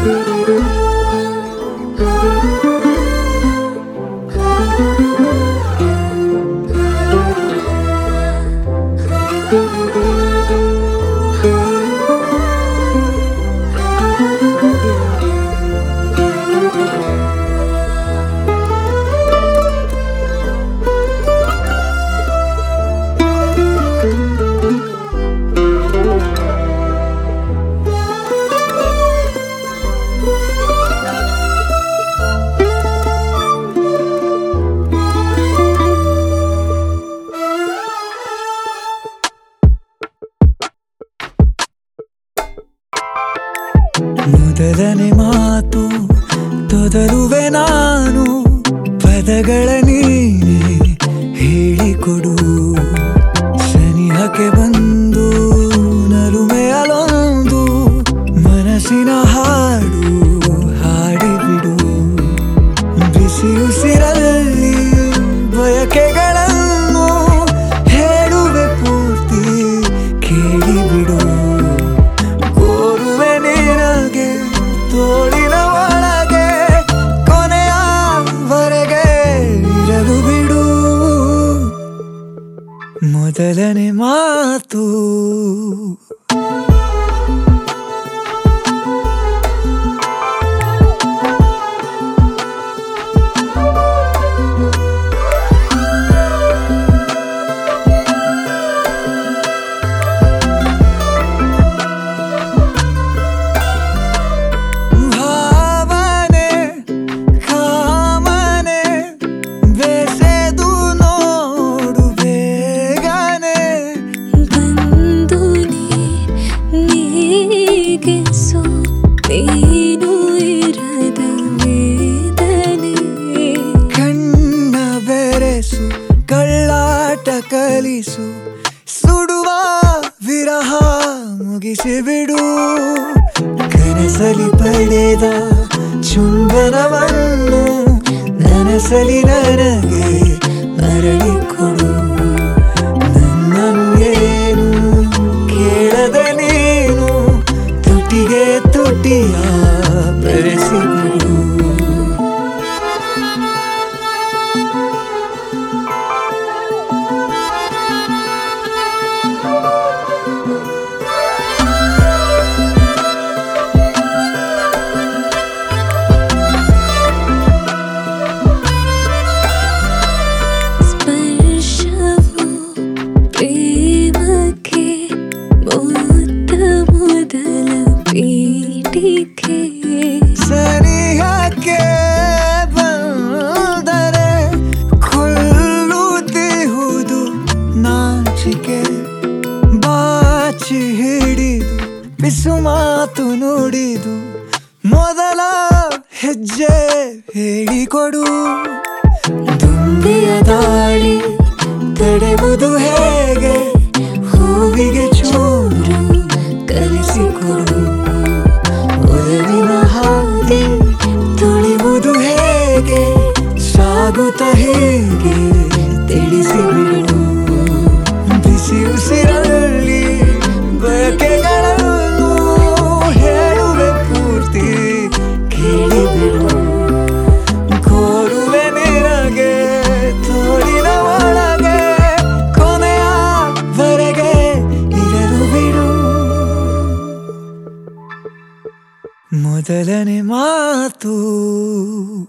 ಮೊದಲನೇ ಮಾತು ತೊದಲುವೆ ನಾನು ಪದಗಳ ನೀನೆ ಹೇಳಿಕೊಡು ಸನಿಹಕ್ಕೆ ಬಂದು ನಲುಮೆಯಲೊಂದು ಮನಸ್ಸಿನ ಹಾಡು ಹಾಡಿಬಿಡು ಬಿಸಿ ಉಸಿರಲ್ಲಿ ಬಯಕೆಗಳನ್ನು ಹೇಳುವೆ ಪೂರ್ತಿ ಕೇಳಿಬಿಡು ಕೋರುವೆ ನಿನಗೆ ತೋಳಿನ ಒಳಗೆ ಕೊನೆಯವರೆಗೆ ಇರಲು ಬಿಡು ಮೊದಲನೇ ಮಾತು ಭಾವನೆ ಕಾಮನೆ ಬೆಸೆದು ನೋಡು ಬೇಗನೆ ಬಂದು ನೀಗಿಸು ನೀನು ಇರದ ವೇದನೆ ಕಣ್ಣ ಬೆರೆಸು ಕಳ್ಳಾಟ ಕಲಿಸು ಸುಡುವ ವಿರಹ ಮುಗಿಸಿ ಬಿಡು ಕನಸಲಿ ಪಡೆದ ಚುಂಬನವನ್ನು ನನಸಲಿ ನನಗೆ ಮರಳಿ ಕೊಡು ನನ್ನನ್ನು ಏನು ಕೇಳದ ನೀನು ತುಟಿಗೆ ತುಟಿಯ ಬೆರೆಸಿಬಿಡು ಸ್ಪರ್ಶವು ಪ್ರೇಮಕ್ಕೆ ಮೊತ್ತ ಮೊದಲ ಪೀಠಿಕೆ ಸನಿಹಕ್ಕೆ ಬಂದರೆ ಕೊಲ್ಲುತ್ತಿಹುದು ನಾಚಿಕೆ ಬಾಚಿ ಹಿಡಿದು ಬಿಸು ಮಾತು ನುಡಿದು ಮೊದಲ ಹೆಜ್ಜೆ ಹೇಳಿಕೊಡು ದುಂಬಿಯ ದಾಳಿ ತಡೆವುದು ಹೇಗೆ ಹೂವಿಗೆ ಚೂರು ಕಲಿಸಿಕೊಡು ಒಲವಿನ ಹಾದಿ ತುಳಿಯುವುದು ಹೇಗೆ ಸಾಗುತ್ತ ಹೇಗೆ ತಿಳಿಸಿಬಿಡು ಬಿಸಿ ಉಸಿರಲ್ಲಿ ಬಯಕೆಗಳನ್ನು ಹೇಳುವೆ ಪೂರ್ತಿ ಕೇಳಿಬಿಡು ಕೋರುವೆ ನಿನಗೆ ತೋಳಿನ ಒಳಗೆ ಕೊನೆಯವರೆಗೆ ಇರಲು ಬಿಡು ಮೊದಲನೇ ಮಾತು